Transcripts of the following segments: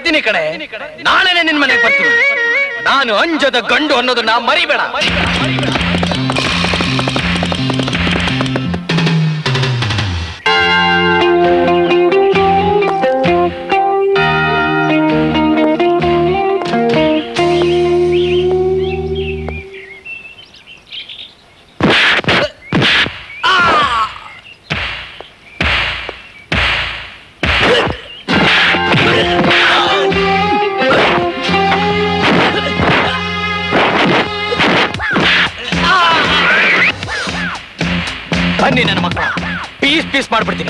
ಬರ್ತೀನಿ ಕಣೆ ನಾಳೆನೆ ನಿನ್ ಮನೆಗೆ ಬರ್ತೀನಿ ನಾನು ಅಂಜದ ಗಂಡು ಅನ್ನೋದನ್ನ ಮರಿಬೇಡ ಬನ್ನಿ ನನ್ನ ಮಕ್ಕಳ ಪೀಸ್ ಪೀಸ್ ಮಾಡ್ಬಿಡ್ತೀನಿ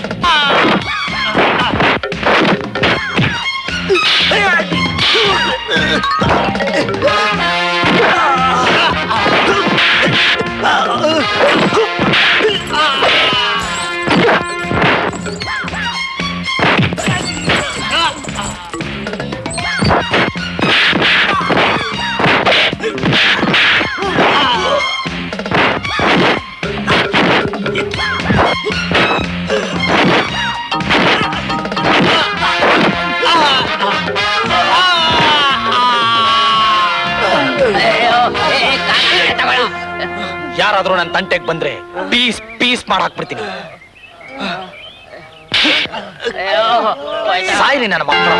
ಯಾರಾದ್ರೂ ನನ್ನ ತಂಟೆಗೆ ಬಂದ್ರೆ ಪೀಸ್ ಪೀಸ್ ಮಾಡಾಕ್ಬಿಡ್ತೀನಿ ಸಾಯ್ರಿ ನನ್ನ ಮಕ್ಕಳು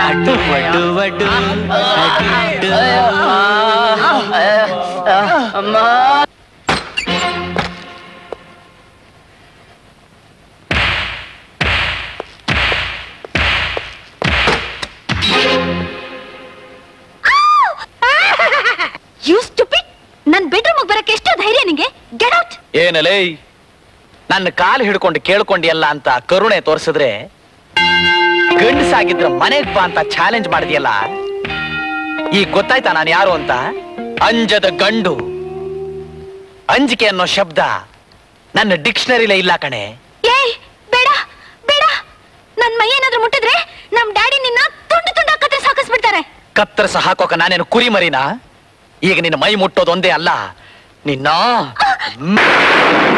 ಯು ಸ್ಟುಪಿಡ್ ನನ್ ಬೆಡ್ರೂಮ್ ಬರಕ್ಕೆ ಎಷ್ಟು ಧೈರ್ಯ ನಿಂಗೆ ಗೆಟ್ ಔಟ್ ಏನಲೇ ನನ್ನ ಕಾಲು ಹಿಡ್ಕೊಂಡು ಕೇಳ್ಕೊಂಡಿಯಲ್ಲ ಅಂತ ಕರುಣೆ ತೋರಿಸಿದ್ರೆ ಗಂಡಸಾಗಿದ್ರ ಮನೆಗ್ ಬಾ ಅಂತ ಚಾಲೆಂಜ್ ಮಾಡಿದ್ಯಲ್ಲ ಈಗ ಗೊತ್ತಾಯ್ತಾ ನಾನು ಯಾರು ಅಂತ ಅಂಜದ ಗಂಡು ಅಂಜಿಕೆ ಅನ್ನೋ ಶಬ್ದ ನನ್ನ ಡಿಕ್ಷನರಿಲೇ ಇಲ್ಲ ಕಣೆ ಏಯ್ ಬೇಡ ಬೇಡ ನನ್ ಮೈ ಏನಾದ್ರೂ ಮುಟ್ಟಿದ್ರೆ ನಮ್ ಡ್ಯಾಡಿ ನಿನ್ನ ತುಂಡು ತುಂಡ ಕತ್ತರಿಸಿ ಹಾಕಿಸ್ಬಿಡ್ತಾರೆ ಕತ್ತರಿಸ ಹಾಕೋಕ ನಾನೇನು ಕುರಿ ಮರಿನಾ ಈಗ ನಿನ್ನ ಮೈ ಮುಟ್ಟೋದೊಂದೇ ಅಲ್ಲ ನಿನ್ನ ಹ್ಮ್.